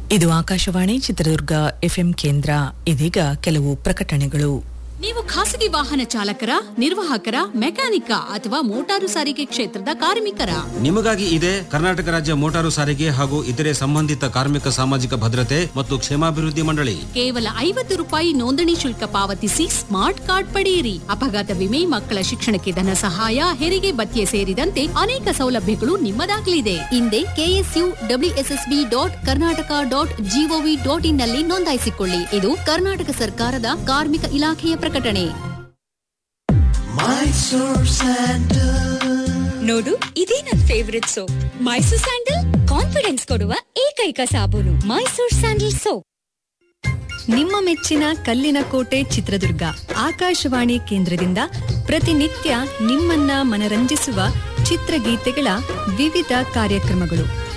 ಇದು ಆಕಾಶವಾಣಿ ಚಿತ್ರದುರ್ಗ ಎಫ್ಎಂ ಕೇಂದ್ರ ಇದೀಗ ಕೆಲವು ಪ್ರಕಟಣೆಗಳು ನೀವು ಖಾಸಗಿ ವಾಹನ ಚಾಲಕರ ನಿರ್ವಾಹಕರ ಮೆಕ್ಯಾನಿಕ ಅಥವಾ ಮೋಟಾರು ಸಾರಿಗೆ ಕ್ಷೇತ್ರದ ಕಾರ್ಮಿಕರ ನಿಮಗಾಗಿ ಇದೆ ಕರ್ನಾಟಕ ರಾಜ್ಯ ಮೋಟಾರು ಸಾರಿಗೆ ಹಾಗೂ ಇತರೆ ಸಂಬಂಧಿತ ಕಾರ್ಮಿಕ ಸಾಮಾಜಿಕ ಭದ್ರತೆ ಮತ್ತು ಕ್ಷೇಮಾಭಿವೃದ್ಧಿ ಮಂಡಳಿ ಕೇವಲ ಐವತ್ತು ರೂಪಾಯಿ ನೋಂದಣಿ ಶುಲ್ಕ ಪಾವತಿಸಿ ಸ್ಮಾರ್ಟ್ ಕಾರ್ಡ್ ಪಡೆಯಿರಿ ಅಪಘಾತ ವಿಮೆ ಮಕ್ಕಳ ಶಿಕ್ಷಣಕ್ಕೆ ಧನ ಸಹಾಯ ಹೆರಿಗೆ ಭತ್ಯೆ ಸೇರಿದಂತೆ ಅನೇಕ ಸೌಲಭ್ಯಗಳು ನಿಮ್ಮದಾಗಲಿದೆ ಹಿಂದೆ KSU WSSB dot Karnataka dot GOV dot in ನಲ್ಲಿ ನೋಂದಾಯಿಸಿಕೊಳ್ಳಿ ಇದು ಕರ್ನಾಟಕ ಸರ್ಕಾರದ ಕಾರ್ಮಿಕ ಇಲಾಖೆಯ ಪ್ರಕಟಣೆ ನೋಡು ಇದೇ ನನ್ favourite soap Mysore sandal confidence ಕೊಡುವ ಏಕೈಕ ಸಾಬೂನು ಮೈಸೂರ್ ಸ್ಯಾಂಡಲ್ ಸೋಪ್ ನಿಮ್ಮ ಮೆಚ್ಚಿನ ಕಲ್ಲಿನ ಕೋಟೆ ಚಿತ್ರದುರ್ಗ ಆಕಾಶವಾಣಿ ಕೇಂದ್ರದಿಂದ ಪ್ರತಿನಿತ್ಯ ನಿಮ್ಮನ್ನ ಮನರಂಜಿಸುವ ಚಿತ್ರಗೀತೆಗಳ ವಿವಿಧ ಕಾರ್ಯಕ್ರಮಗಳು